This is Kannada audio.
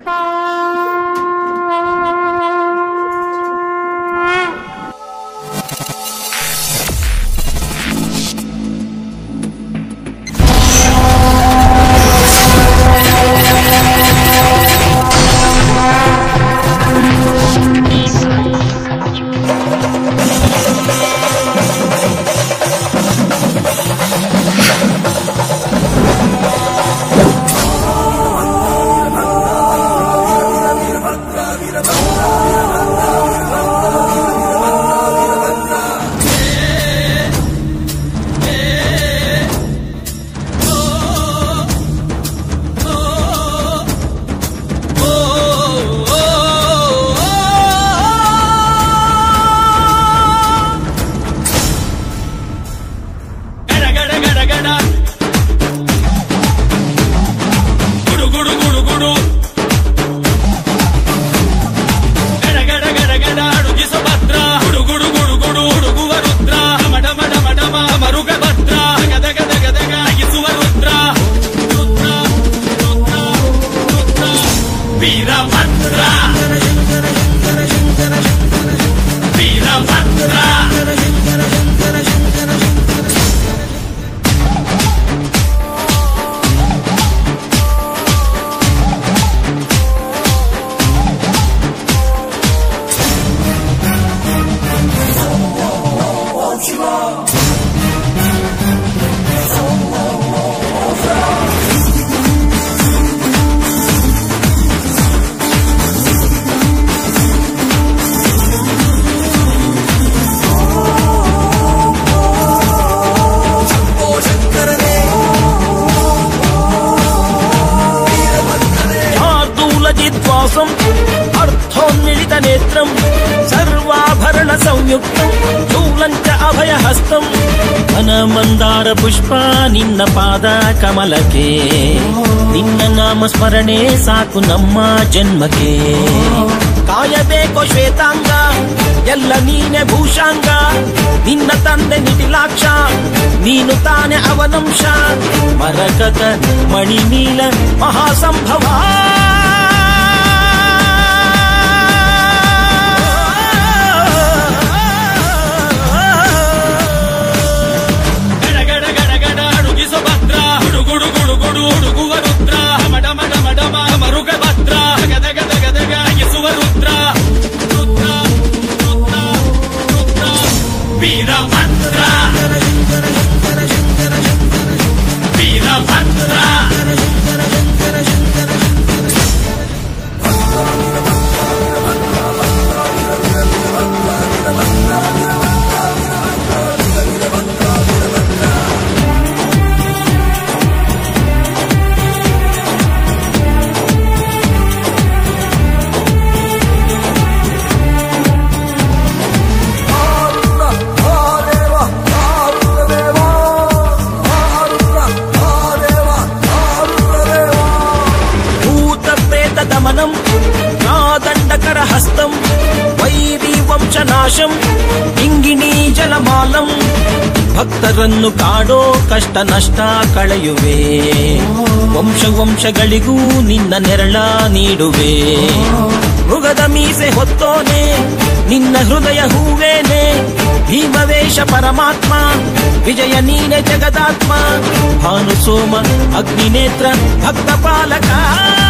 ಗಡ ಗಡ ಗಡ ಗಡ ಗುಡು ಗುಡು ಗುಡು ಗುಡು ಗಡ ಗಡ ಗಡ ಗಡ ಅಡುಗಿಸು ಭದ್ರ ಗುಡು ಗುಡು ಗುಡು ಗುಡು ಹುಡುಗುವ ರುದ್ರ ಮಡ ಮಡ ಮಡ ಮರುಗ ಭದ್ರ ಗದ ಗದ ಗದಗ ಅಗಿಸುವ ರುದ್ರ ರುದ್ರ ರುದ್ರ ರುದ್ರ ವೀರಭದ್ರ ವೀರಭದ್ರ శార్దూలజిద్వాసం అర్థోన్మిళిత నేత్రం సర్వాభరణ సంయుక్తం శూలం చ అభయహస్తం మన మందార పుష్ಪ ನಿನ್ನ ಪಾದ ಕಮಲಕ್ಕೆ ನಿನ್ನ ನಾಮ ಸ್ಮರಣೆ ಸಾಕು ನಮ್ಮ ಜನ್ಮಕ್ಕೆ ಕಾಯಬೇಕೋ ಶ್ವೇತಾಂಗ ಎಲ್ಲ ನೀನೆ ಭೂಷಾಂಗ ನಿನ್ನ ತಂದೆ ನಿಟಿಲಾಕ್ಷ ನೀನು ತಾನೆ ಅವನಂಶ ಮರಕತ ಮಣಿನೀಲ ಮಹಾಸಂಭವ ಗಡ ಗಡ ಗಡ ಗಡ ಅಡುಗಿಸು ಭದ್ರ ಗುಡು ಗುಡು ಗುಡು ಗುಡು ಹುಡುಗುವ ರುದ್ರ ಮಡ ಮಡ ಮಡ ಮರುಗ ಭದ್ರ ಗದ ಗದ ಗದಗ ಅಗಿಸುವ ರುದ್ರ ರುದ್ರ ರುದ್ರ ರುದ್ರ ವೀರಭದ್ರ ವೀರಭದ್ರ ಭೂತ ಪ್ರೇತ ದಮನಂ ನಾದಂಡಕರ ಹಸ್ತಂ ವೈರಿ ವಂಶನಾಶಂ ಇಂಗಿಣಿ ಜಲಮಾಲಂ ಭಕ್ತರನ್ನು ಕಾಡೋ ಕಷ್ಟ ನಷ್ಟ ಕಳೆಯುವೆ ವಂಶ ವಂಶಗಳಿಗೂ ನಿನ್ನ ನೆರಳ ನೀಡುವೆ ಮೃಗದ ಮೀಸೆ ಹೊತ್ತೋನೆ ನಿನ್ನ ಹೃದಯ ಹೂವೇನೆ ಭೀಮವೇಶ ಪರಮಾತ್ಮ ವಿಜಯ ನೀನೆ ಜಗದಾತ್ಮ ಭಾನು ಸೋಮ ಅಗ್ನಿನೇತ್ರ ಭಕ್ತ ಪಾಲಕ